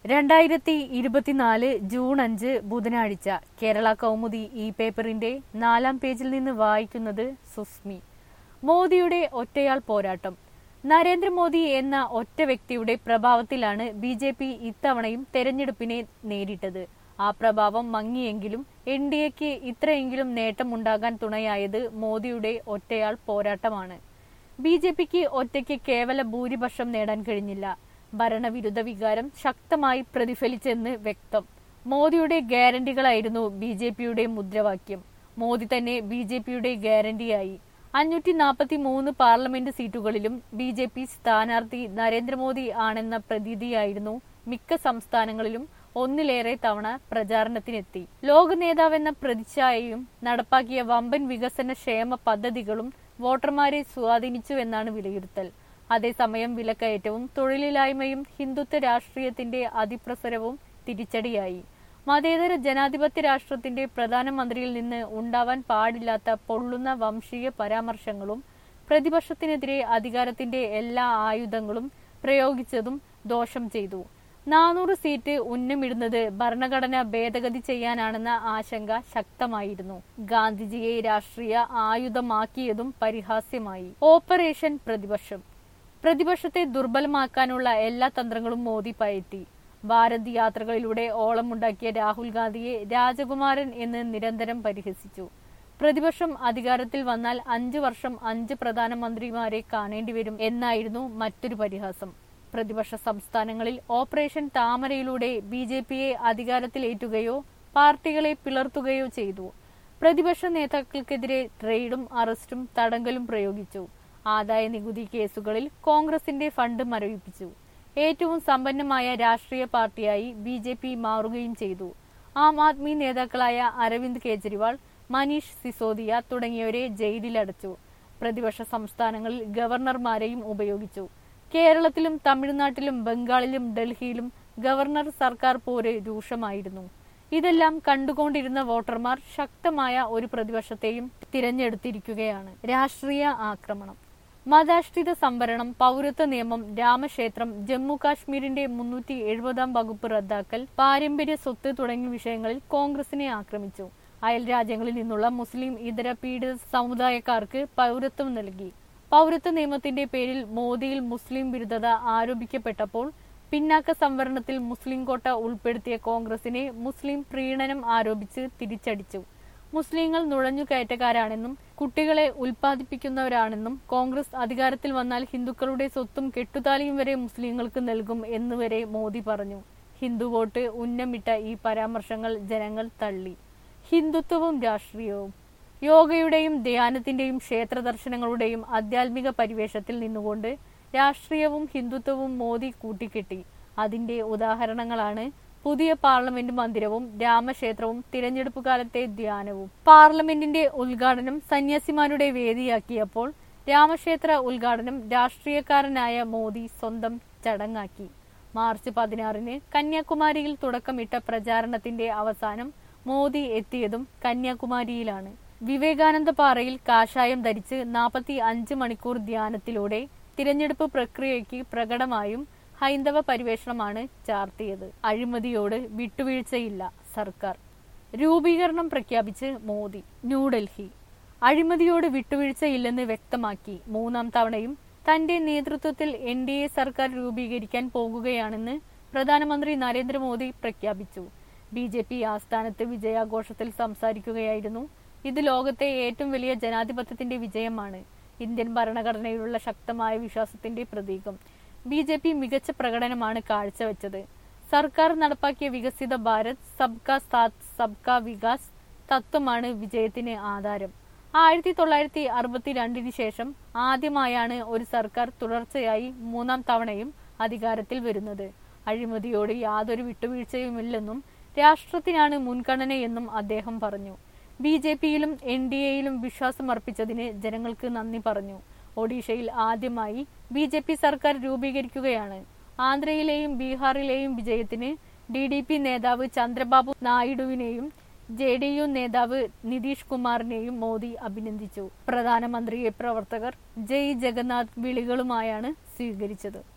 രണ്ടായിരത്തി ഇരുപത്തിനാല് ജൂൺ അഞ്ച് ബുധനാഴ്ച കേരള കൗമുദി ഈ പേപ്പറിന്റെ നാലാം പേജിൽ നിന്ന് വായിക്കുന്നത് സുസ്മി മോദിയുടെ ഒറ്റയാൾ പോരാട്ടം നരേന്ദ്രമോദി എന്ന ഒറ്റ വ്യക്തിയുടെ പ്രഭാവത്തിലാണ് ബി ജെ പി ഇത്തവണയും തെരഞ്ഞെടുപ്പിനെ നേരിട്ടത് ആ പ്രഭാവം മങ്ങിയെങ്കിലും എൻ ഡി എക്ക് ഇത്രയെങ്കിലും നേട്ടമുണ്ടാകാൻ തുണയായത് മോദിയുടെ ഒറ്റയാൾ പോരാട്ടമാണ് ബി ജെ പിക്ക് ഒറ്റയ്ക്ക് കേവല ഭൂരിപക്ഷം നേടാൻ കഴിഞ്ഞില്ല ഭരണവിരുദ്ധ വികാരം ശക്തമായി പ്രതിഫലിച്ചെന്ന് വ്യക്തം മോദിയുടെ ഗ്യാരണ്ടികളായിരുന്നു ബി ജെ പിയുടെ മുദ്രാവാക്യം മോദി തന്നെ ബി ജെ പിയുടെ ഗ്യാരണ്ടിയായി അഞ്ഞൂറ്റി നാൽപ്പത്തി മൂന്ന് പാർലമെന്റ് സീറ്റുകളിലും ബി ജെ പി സ്ഥാനാർത്ഥി നരേന്ദ്രമോദി ആണെന്ന പ്രതീതിയായിരുന്നു മിക്ക സംസ്ഥാനങ്ങളിലും ഒന്നിലേറെ തവണ പ്രചാരണത്തിനെത്തി ലോക നേതാവെന്ന പ്രതിച്ഛായയും നടപ്പാക്കിയ വമ്പൻ വികസന ക്ഷേമ പദ്ധതികളും വോട്ടർമാരെ സ്വാധീനിച്ചുവെന്നാണ് വിലയിരുത്തൽ അതേസമയം വിലക്കയറ്റവും തൊഴിലില്ലായ്മയും ഹിന്ദുത്വ രാഷ്ട്രീയത്തിന്റെ അതിപ്രസരവും തിരിച്ചടിയായി മതേതര ജനാധിപത്യ രാഷ്ട്രത്തിന്റെ പ്രധാനമന്ത്രിയിൽ നിന്ന് ഉണ്ടാവാൻ പാടില്ലാത്ത പൊള്ളുന്ന വംശീയ പരാമർശങ്ങളും പ്രതിപക്ഷത്തിനെതിരെ അധികാരത്തിന്റെ എല്ലാ ആയുധങ്ങളും പ്രയോഗിച്ചതും ദോഷം ചെയ്തു നാനൂറ് സീറ്റ് ഉന്നമിടുന്നത് ഭരണഘടന ഭേദഗതി ചെയ്യാനാണെന്ന ആശങ്ക ശക്തമായിരുന്നു ഗാന്ധിജിയെ രാഷ്ട്രീയ ആയുധമാക്കിയതും പരിഹാസ്യമായി ഓപ്പറേഷൻ പ്രതിപക്ഷം പ്രതിപക്ഷത്തെ ദുർബലമാക്കാനുള്ള എല്ലാ തന്ത്രങ്ങളും മോദി പയറ്റി ഭാരത് യാത്രകളിലൂടെ ഓളമുണ്ടാക്കിയ രാഹുൽ ഗാന്ധിയെ രാജകുമാരൻ എന്ന് നിരന്തരം പരിഹസിച്ചു പ്രതിപക്ഷം അധികാരത്തിൽ വന്നാൽ അഞ്ചു വർഷം അഞ്ച് പ്രധാനമന്ത്രിമാരെ കാണേണ്ടി വരും എന്നായിരുന്നു മറ്റൊരു പരിഹാസം പ്രതിപക്ഷ സംസ്ഥാനങ്ങളിൽ ഓപ്പറേഷൻ താമരയിലൂടെ ബി ജെ പിയെ അധികാരത്തിലേറ്റുകയോ പാർട്ടികളെ പിളർത്തുകയോ ചെയ്തു പ്രതിപക്ഷ നേതാക്കൾക്കെതിരെ റെയ്ഡും അറസ്റ്റും തടങ്കലും പ്രയോഗിച്ചു ആദായ നികുതി കേസുകളിൽ കോൺഗ്രസിന്റെ ഫണ്ട് മരവിപ്പിച്ചു ഏറ്റവും സമ്പന്നമായ രാഷ്ട്രീയ പാർട്ടിയായി ബി ജെ പി മാറുകയും ചെയ്തു ആം ആദ്മി നേതാക്കളായ അരവിന്ദ് കെജ്രിവാൾ മനീഷ് സിസോദിയ തുടങ്ങിയവരെ ജയിലിലടച്ചു പ്രതിപക്ഷ സംസ്ഥാനങ്ങളിൽ ഗവർണർമാരെയും ഉപയോഗിച്ചു കേരളത്തിലും തമിഴ്നാട്ടിലും ബംഗാളിലും ഡൽഹിയിലും ഗവർണർ സർക്കാർ പോര് രൂക്ഷമായിരുന്നു ഇതെല്ലാം കണ്ടുകൊണ്ടിരുന്ന വോട്ടർമാർ ശക്തമായ ഒരു പ്രതിപക്ഷത്തെയും തിരഞ്ഞെടുത്തിരിക്കുകയാണ് രാഷ്ട്രീയ ആക്രമണം മതാശ്രിത സംവരണം പൗരത്വ നിയമം രാമക്ഷേത്രം ജമ്മു കാശ്മീരിന്റെ മുന്നൂറ്റി എഴുപതാം വകുപ്പ് റദ്ദാക്കൽ പാരമ്പര്യ സ്വത്ത് തുടങ്ങിയ വിഷയങ്ങളിൽ കോൺഗ്രസിനെ ആക്രമിച്ചു അയൽ രാജ്യങ്ങളിൽ നിന്നുള്ള മുസ്ലിം ഇതര പീഡിത സമുദായക്കാർക്ക് പൗരത്വം നൽകി പൗരത്വ നിയമത്തിന്റെ പേരിൽ മോദിയിൽ മുസ്ലിം വിരുദ്ധത ആരോപിക്കപ്പെട്ടപ്പോൾ പിന്നാക്ക സംവരണത്തിൽ മുസ്ലിം കോട്ട ഉൾപ്പെടുത്തിയ കോൺഗ്രസിനെ മുസ്ലിം പ്രീണനം ആരോപിച്ച് തിരിച്ചടിച്ചു മുസ്ലിങ്ങൾ നുഴഞ്ഞുകയറ്റക്കാരാണെന്നും കുട്ടികളെ ഉൽപ്പാദിപ്പിക്കുന്നവരാണെന്നും കോൺഗ്രസ് അധികാരത്തിൽ വന്നാൽ ഹിന്ദുക്കളുടെ സ്വത്തും കെട്ടുതാലിയും വരെ മുസ്ലിങ്ങൾക്ക് നൽകും എന്നുവരെ മോദി പറഞ്ഞു ഹിന്ദു വോട്ട് ഉന്നമിട്ട ഈ പരാമർശങ്ങൾ ജനങ്ങൾ തള്ളി ഹിന്ദുത്വവും രാഷ്ട്രീയവും യോഗയുടെയും ധ്യാനത്തിന്റെയും ക്ഷേത്ര ദർശനങ്ങളുടെയും ആധ്യാത്മിക പരിവേഷത്തിൽ നിന്നുകൊണ്ട് രാഷ്ട്രീയവും ഹിന്ദുത്വവും മോദി കൂട്ടിക്കെട്ടി അതിന്റെ ഉദാഹരണങ്ങളാണ് പുതിയ പാർലമെന്റ് മന്ദിരവും രാമക്ഷേത്രവും തിരഞ്ഞെടുപ്പ് കാലത്തെ ധ്യാനവും പാർലമെന്റിന്റെ ഉദ്ഘാടനം സന്യാസിമാരുടെ വേദിയാക്കിയപ്പോൾ രാമക്ഷേത്ര ഉദ്ഘാടനം രാഷ്ട്രീയക്കാരനായ മോദി സ്വന്തം ചടങ്ങാക്കി മാർച്ച് പതിനാറിന് കന്യാകുമാരിയിൽ തുടക്കമിട്ട പ്രചാരണത്തിന്റെ അവസാനം മോദി എത്തിയതും കന്യാകുമാരിയിലാണ് വിവേകാനന്ദ പാറയിൽ കാഷായം ധരിച്ച് നാൽപ്പത്തി അഞ്ച് മണിക്കൂർ ധ്യാനത്തിലൂടെ തിരഞ്ഞെടുപ്പ് പ്രക്രിയയ്ക്ക് പ്രകടമായും ഹൈന്ദവ പരിവേഷണമാണ് ചാർത്തിയത് അഴിമതിയോട് വിട്ടുവീഴ്ചയില്ല സർക്കാർ രൂപീകരണം പ്രഖ്യാപിച്ച് മോദി ന്യൂഡൽഹി അഴിമതിയോട് വിട്ടുവീഴ്ചയില്ലെന്ന് വ്യക്തമാക്കി മൂന്നാം തവണയും തന്റെ നേതൃത്വത്തിൽ എൻ ഡി എ സർക്കാർ രൂപീകരിക്കാൻ പോകുകയാണെന്ന് പ്രധാനമന്ത്രി നരേന്ദ്രമോദി പ്രഖ്യാപിച്ചു ബി ജെ പി ആസ്ഥാനത്ത് വിജയാഘോഷത്തിൽ സംസാരിക്കുകയായിരുന്നു ഇത് ലോകത്തെ ഏറ്റവും വലിയ ജനാധിപത്യത്തിന്റെ വിജയമാണ് ഇന്ത്യൻ ഭരണഘടനയിലുള്ള ശക്തമായ വിശ്വാസത്തിന്റെ പ്രതീകം ബി ജെ പി മികച്ച പ്രകടനമാണ് കാഴ്ചവെച്ചത് സർക്കാർ നടപ്പാക്കിയ വികസിത ഭാരത് സബ്കാ സാത്ത് സബ്കാ വികാസ് തത്വമാണ് വിജയത്തിന് ആധാരം ആയിരത്തി തൊള്ളായിരത്തി അറുപത്തിരണ്ടിന് ശേഷം ആദ്യമായാണ് ഒരു സർക്കാർ തുടർച്ചയായി മൂന്നാം തവണയും അധികാരത്തിൽ വരുന്നത് അഴിമതിയോട് യാതൊരു വിട്ടുവീഴ്ചയുമില്ലെന്നും രാഷ്ട്രത്തിനാണ് മുൻഗണനയെന്നും അദ്ദേഹം പറഞ്ഞു ബി ജെ പിയിലും എൻ ഡി എയിലും വിശ്വാസമർപ്പിച്ചതിന് ജനങ്ങൾക്ക് നന്ദി പറഞ്ഞു ഒഡീഷയിൽ ആദ്യമായി ബി ജെ പി സർക്കാർ രൂപീകരിക്കുകയാണ് ആന്ധ്രയിലെയും ബീഹാറിലെയും വിജയത്തിന് ഡി ഡി പി നേതാവ് ചന്ദ്രബാബു നായിഡുവിനെയും ജെ ഡി യു നേതാവ് നിതീഷ് കുമാറിനെയും മോദി അഭിനന്ദിച്ചു പ്രധാനമന്ത്രിയെ പ്രവർത്തകർ ജയ് ജഗന്നാഥ് വിളികളുമായാണ് സ്വീകരിച്ചത്